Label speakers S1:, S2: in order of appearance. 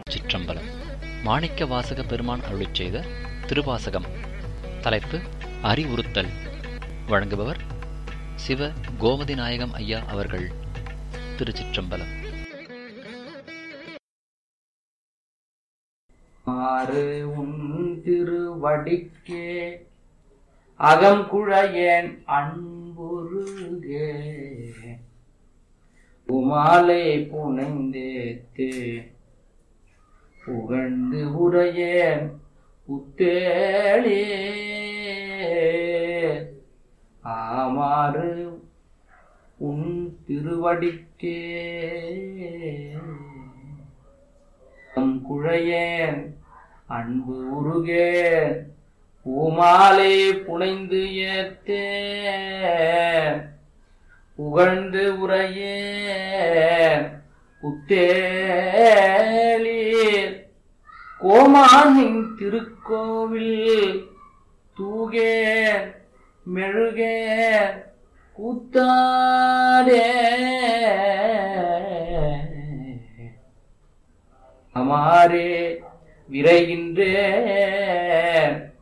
S1: சிற்றம்பலம் மாணிக்க வாசக பெருமான் அருளிச் செய்த திருவாசகம் தலைப்பு அறிவுறுத்தல் வழங்குபவர் சிவ கோமதி நாயகம் ஐயா அவர்கள் திருச்சிற்றம்பலம்
S2: ஆறு உன் திருவடிக்கே அகங்குழையேன் அன்புருகே உமாலை புனைந்தேத்தே புகழ்ந்து உரையேன் புத்தேளே ஆமாறு உன் திருவடிக்கே தம் குழையேன் அன்பு உருகேன் பூமாலை புனைந்து ஏத்தேன் புகழ்ந்து உரையேன் புத்தேளீர் கோமானின் திருக்கோவில் தூகேன் மெழுகேன் கூத்தாடே அமாரே விரைகின்றேன்